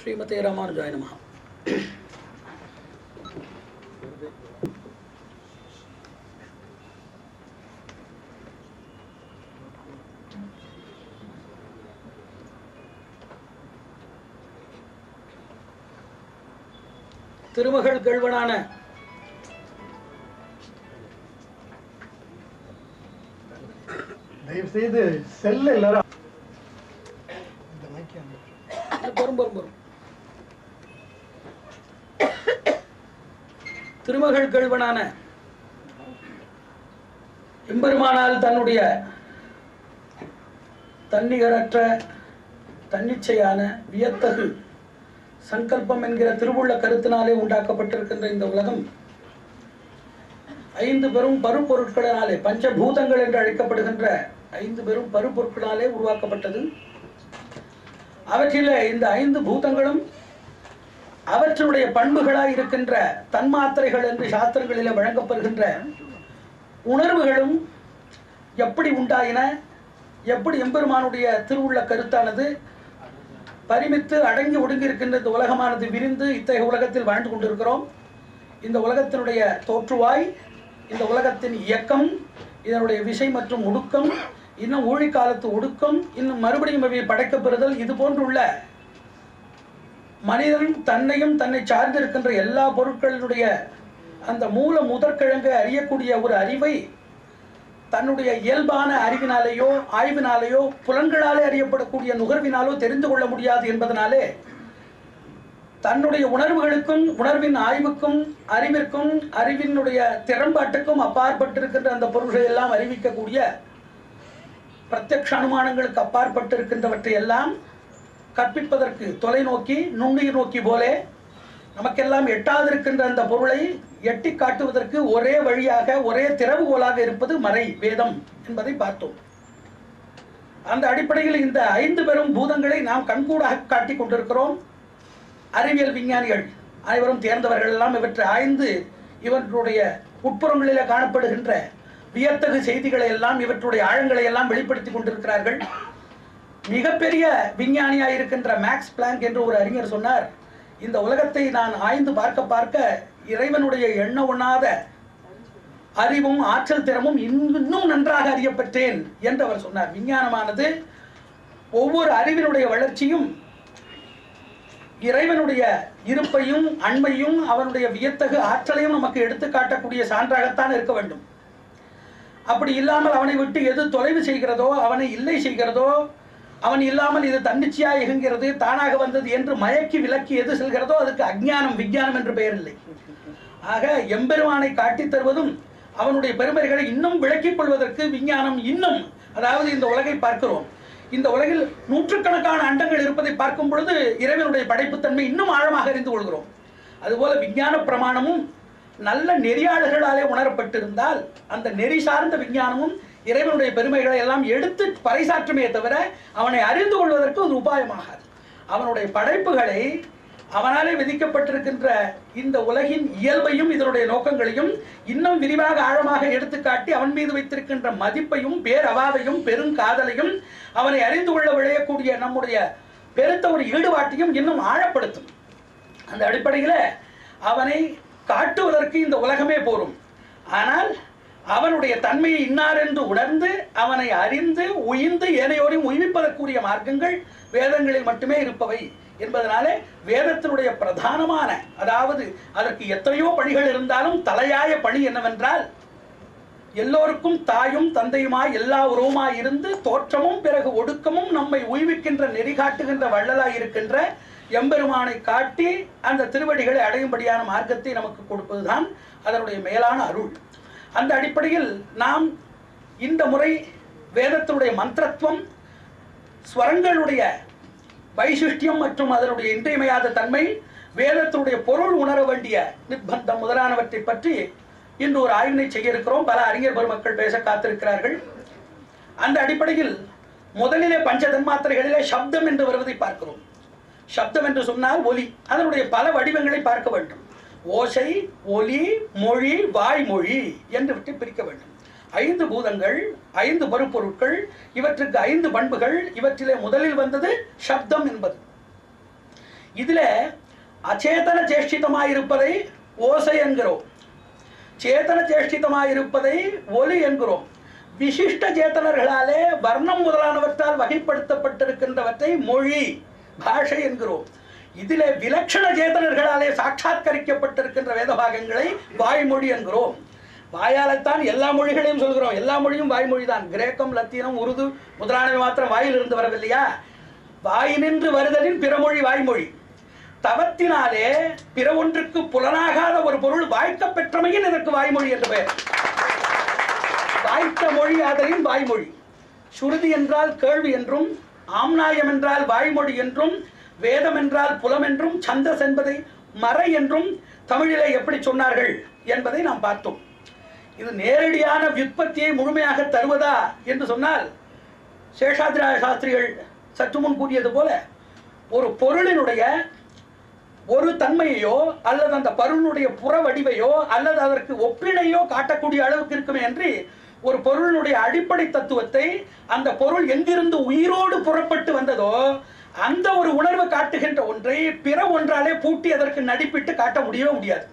ஸ்ரீமதே ராமானுஜாய நமஹ திருமகள் கேழ்வனான தயவு செய்து செல்ல எல்லாரும் இந்த மைக்கை அங்க பெரும் பெரும் பெரும் திருமகள் கேழ்வனான எம்பெருமானால் தன்னுடைய தன்னிகரற்ற தன்னிச்சையான வியத்தகு சங்கல்பம் என்கிற திருவுள்ள கருத்தினாலே உண்டாக்கப்பட்டிருக்கின்ற இந்த உலகம் ஐந்து பெரும் பருப்பொருட்களினாலே பஞ்சபூதங்கள் என்று அழைக்கப்படுகின்ற ஐந்து பெரும் பருப்பொருட்களாலே உருவாக்கப்பட்டது அவற்றிலே இந்த ஐந்து பூதங்களும் அவற்றினுடைய பண்புகளாய் இருக்கின்ற தன்மாத்திரைகள் என்று சாஸ்திரங்களிலே வழங்கப்படுகின்ற உணர்வுகளும் எப்படி உண்டாயின எப்படி எம்பெருமானுடைய திருவுள்ள கருத்தானது பரிமித்து அடங்கி ஒடுங்கி இருக்கின்ற இந்த உலகமானது விரிந்து இத்தகைய உலகத்தில் வாழ்ந்து கொண்டிருக்கிறோம் இந்த உலகத்தினுடைய தோற்றுவாய் இந்த உலகத்தின் இயக்கம் இதனுடைய விசை மற்றும் ஒடுக்கம் இன்னும் ஊழிக்காலத்து ஒடுக்கம் இன்னும் மறுபடியும் இவை படைக்கப் பெறுதல் இது போன்றுள்ள மனிதன் தன்னையும் தன்னை சார்ந்திருக்கின்ற எல்லா பொருட்களினுடைய அந்த மூல முதற்கிழங்கு அறியக்கூடிய ஒரு அறிவை தன்னுடைய இயல்பான அறிவினாலேயோ ஆய்வினாலேயோ புலன்களாலே அறியப்படக்கூடிய நுகர்வினாலோ தெரிந்து கொள்ள முடியாது என்பதனாலே தன்னுடைய உணர்வுகளுக்கும் உணர்வின் ஆய்வுக்கும் அறிவிற்கும் அறிவினுடைய திறம்பாட்டுக்கும் அப்பாற்பட்டிருக்கின்ற அந்த பொருள்களை எல்லாம் அறிவிக்கக்கூடிய பிரத்யக்ஷ அனுமானங்களுக்கு அப்பாற்பட்டிருக்கின்றவற்றை எல்லாம் கற்பிப்பதற்கு தொலைநோக்கி நுண்ணுயிர் நோக்கி போலே நமக்கெல்லாம் எட்டாதிருக்கின்ற அந்த பொருளை எட்டி காட்டுவதற்கு ஒரே வழியாக ஒரே திறவுகோலாக இருப்பது மறை வேதம் என்பதை பார்த்தோம் அந்த அடிப்படையில் இந்த ஐந்து பெரும் பூதங்களை நாம் கண்கூடாக காட்டிக் கொண்டிருக்கிறோம் அறிவியல் விஞ்ஞானிகள் அனைவரும் தேர்ந்தவர்கள் எல்லாம் இவற்றை ஆய்ந்து இவற்றுடைய உட்புறங்களிலே காணப்படுகின்ற வியத்தகு செய்திகளை எல்லாம் இவற்றுடைய ஆழங்களை எல்லாம் வெளிப்படுத்தி கொண்டிருக்கிறார்கள் மிகப்பெரிய விஞ்ஞானியாக இருக்கின்ற மேக்ஸ் பிளாங்க் என்று ஒரு அறிஞர் சொன்னார் இந்த உலகத்தை நான் ஆய்ந்து பார்க்க பார்க்க இறைவனுடைய எண்ண உண்ணாத அறிவும் ஆற்றல் திறமும் இன்னும் நன்றாக அறியப்பட்டேன் என்று அவர் சொன்னார் விஞ்ஞானமானது ஒவ்வொரு அறிவினுடைய வளர்ச்சியும் இறைவனுடைய இருப்பையும் அண்மையும் அவனுடைய வியத்தகு ஆற்றலையும் நமக்கு எடுத்து காட்டக்கூடிய சான்றாகத்தான் இருக்க வேண்டும் அப்படி இல்லாமல் அவனை விட்டு எது தொலைவு செய்கிறதோ அவனை இல்லை செய்கிறதோ அவன் இல்லாமல் இது தன்னிச்சையா இயங்குகிறது தானாக வந்தது என்று மயக்கி விலக்கி எது செல்கிறதோ அதுக்கு அஜ்ஞானம் விஞ்ஞானம் என்று பெயர் இல்லை ஆக எம்பெருமானை காட்டித் தருவதும் அவனுடைய பெருமைகளை இன்னும் விளக்கிக் கொள்வதற்கு விஞ்ஞானம் இன்னும் அதாவது இந்த உலகை பார்க்கிறோம் இந்த உலகில் நூற்றுக்கணக்கான அண்டங்கள் இருப்பதை பார்க்கும் பொழுது இறைவனுடைய படைப்புத்தன்மை இன்னும் ஆழமாக அறிந்து கொள்கிறோம் அதுபோல விஞ்ஞான பிரமாணமும் நல்ல நெறியாளர்களாலே உணரப்பட்டிருந்தால் அந்த நெறி சார்ந்த விஞ்ஞானமும் இறைவனுடைய பெருமைகளை எல்லாம் எடுத்து பறைசாற்றுமே தவிர அவனை அறிந்து கொள்வதற்கு ஒரு உபாயமாகாது அவனுடைய படைப்புகளை அவனாலே விதிக்கப்பட்டிருக்கின்ற இந்த உலகின் இயல்பையும் இதனுடைய நோக்கங்களையும் இன்னும் விரிவாக ஆழமாக எடுத்துக்காட்டி அவன் மீது வைத்திருக்கின்ற மதிப்பையும் பேரவாவையும் பெருங்காதலையும் அவனை அறிந்து கொள்ள விளையக்கூடிய நம்முடைய பெருத்த ஒரு ஈடுபாட்டையும் இன்னும் ஆழப்படுத்தும் அந்த அடிப்படையில் அவனை காட்டுவதற்கு இந்த உலகமே போரும் ஆனால் அவனுடைய தன்மையை இன்னார் என்று உணர்ந்து அவனை அறிந்து உயிர்ந்து ஏனையோரையும் உய்விப்பதற்குரிய மார்க்கங்கள் வேதங்களில் மட்டுமே இருப்பவை என்பதனாலே வேதத்தினுடைய பிரதானமான அதாவது அதற்கு எத்தனையோ பணிகள் இருந்தாலும் தலையாய பணி என்னவென்றால் எல்லோருக்கும் தாயும் தந்தையுமாய் எல்லா உருவமாய் இருந்து தோற்றமும் பிறகு ஒடுக்கமும் நம்மை உய்விக்கின்ற நெறி காட்டுகின்ற வள்ளலாய் இருக்கின்ற எம்பெருமானை காட்டி அந்த திருவடிகளை அடையும்படியான மார்க்கத்தை நமக்கு கொடுப்பதுதான் அதனுடைய மேலான அருள் அந்த அடிப்படையில் நாம் இந்த முறை வேதத்தினுடைய மந்திரத்துவம் ஸ்வரங்களுடைய வைசிஷ்டியம் மற்றும் அதனுடைய இன்றியமையாத தன்மை வேதத்தினுடைய பொருள் உணர வேண்டிய நிர்பந்தம் முதலானவற்றை பற்றி இன்று ஒரு ஆய்வினை செய்ய இருக்கிறோம் பல அறிஞர் பெருமக்கள் பேச காத்திருக்கிறார்கள் அந்த அடிப்படையில் முதலிலே பஞ்ச தன்மாத்திரைகளிலே சப்தம் என்று வருவதை பார்க்கிறோம் சப்தம் என்று சொன்னால் ஒலி அதனுடைய பல வடிவங்களை பார்க்க வேண்டும் ஓசை ஒலி மொழி வாய்மொழி என்று விட்டு பிரிக்க வேண்டும் ஐந்து பூதங்கள் ஐந்து பருப்பொருட்கள் இவற்றுக்கு ஐந்து பண்புகள் இவற்றிலே முதலில் வந்தது சப்தம் என்பது இதுல அச்சேதன சேஷ்டிதமாயிருப்பதை ஓசை என்கிறோம் சேதன சேஷ்டிதமாய் இருப்பதை ஒலி என்கிறோம் விசிஷ்ட சேத்தனர்களாலே வர்ணம் முதலானவற்றால் வகைப்படுத்தப்பட்டிருக்கின்றவற்றை மொழி பாஷை என்கிறோம் இதிலே விலட்சண சேதனர்களாலே சாட்சாத்கரிக்கப்பட்டிருக்கின்ற வேத பாகங்களை வாய்மொழி என்கிறோம் வாயால்தான் எல்லா மொழிகளையும் சொல்கிறோம் எல்லா மொழியும் வாய்மொழி தான் கிரேக்கம் லத்தீனம் உருது முதலானவை மாத்திரம் வாயில் இருந்து வரவில்லையா வாய் நின்று வருதலின் பிறமொழி வாய்மொழி தவத்தினாலே பிற ஒன்றுக்கு புலனாகாத ஒரு பொருள் வாய்க்கப் பெற்றமையின் இதற்கு வாய்மொழி என்று பெயர் வாய்த்த மொழி ஆதலின் வாய்மொழி சுருதி என்றால் கேள்வி என்றும் ஆம்நாயம் என்றால் வாய்மொழி என்றும் வேதம் என்றால் புலம் என்றும் சந்தஸ் என்பதை மறை என்றும் தமிழிலே எப்படி சொன்னார்கள் என்பதை நாம் பார்த்தோம் இது நேரடியான வியுற்பத்தியை முழுமையாக தருவதா என்று சொன்னால் சேஷாதிராய சாஸ்திரிகள் சற்று முன் கூறியது போல ஒரு பொருளினுடைய ஒரு தன்மையையோ அல்லது அந்த பருளுடைய புற வடிவையோ அல்லது அதற்கு ஒப்பினையோ காட்டக்கூடிய அளவுக்கு இருக்குமே அன்றி ஒரு பொருளினுடைய அடிப்படை தத்துவத்தை அந்த பொருள் எங்கிருந்து உயிரோடு புறப்பட்டு வந்ததோ அந்த ஒரு உணர்வு காட்டுகின்ற ஒன்றை பிற ஒன்றாலே பூட்டி அதற்கு நடிப்பிட்டு காட்ட முடியவே முடியாது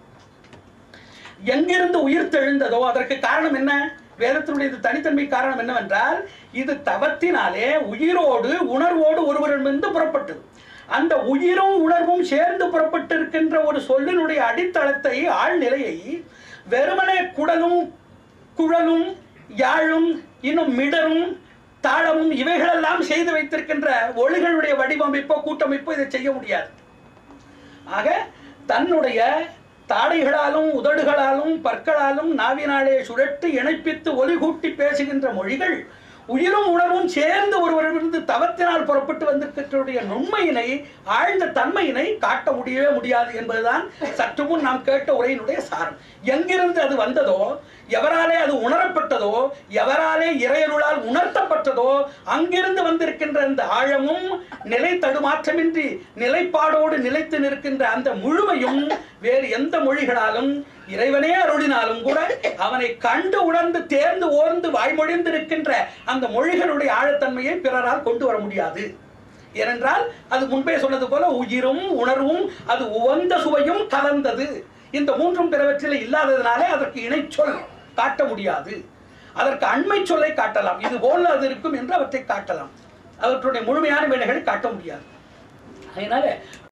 எங்கிருந்து உயிர் தெழுந்ததோ அதற்கு காரணம் என்ன வேதத்தினுடைய இது தனித்தன்மை காரணம் என்னவென்றால் இது தவத்தினாலே உயிரோடு உணர்வோடு ஒருவரிடமிருந்து புறப்பட்டது அந்த உயிரும் உணர்வும் சேர்ந்து புறப்பட்டிருக்கின்ற ஒரு சொல்லினுடைய அடித்தளத்தை ஆழ்நிலையை வெறுமனே குடலும் குழலும் யாழும் இன்னும் மிடரும் தாளமும் இவைகளெல்லாம் செய்து வைத்திருக்கின்ற ஒளிகளுடைய வடிவமைப்போ கூட்டமைப்போ இதை செய்ய முடியாது ஆக தன்னுடைய தாடைகளாலும் உதடுகளாலும் பற்களாலும் நாவினாலே சுழற்றி இணைப்பித்து ஒலி கூட்டி பேசுகின்ற மொழிகள் உயிரும் உணர்வும் சேர்ந்து ஒருவரிலிருந்து தவத்தினால் புறப்பட்டு வந்திருக்கிற நுண்மையினை ஆழ்ந்த தன்மையினை காட்ட முடியவே முடியாது என்பதுதான் சற்று முன் நாம் கேட்ட உரையினுடைய சாரம் எங்கிருந்து அது வந்ததோ எவராலே அது உணரப்பட்டதோ எவராலே இறையருளால் உணர்த்தப்பட்டதோ அங்கிருந்து வந்திருக்கின்ற அந்த ஆழமும் நிலை தடுமாற்றமின்றி நிலைப்பாடோடு நிலைத்து நிற்கின்ற அந்த முழுமையும் வேறு எந்த மொழிகளாலும் இறைவனே அருளினாலும் கூட அவனை கண்டு உணர்ந்து தேர்ந்து ஓர்ந்து வாய்மொழிந்து இருக்கின்ற அந்த மொழிகளுடைய ஆழத்தன்மையை பிறரால் கொண்டு வர முடியாது ஏனென்றால் அது முன்பே சொன்னது போல உயிரும் உணர்வும் அது உவந்த சுவையும் கலந்தது இந்த மூன்றும் பிறவற்றில் இல்லாததினாலே அதற்கு இணைச்சொல் காட்ட முடியாது அதற்கு அண்மை சொல்லை காட்டலாம் இது போல அது இருக்கும் என்று அவற்றை காட்டலாம் அவற்றுடைய முழுமையான வேலைகளை காட்ட முடியாது அதனால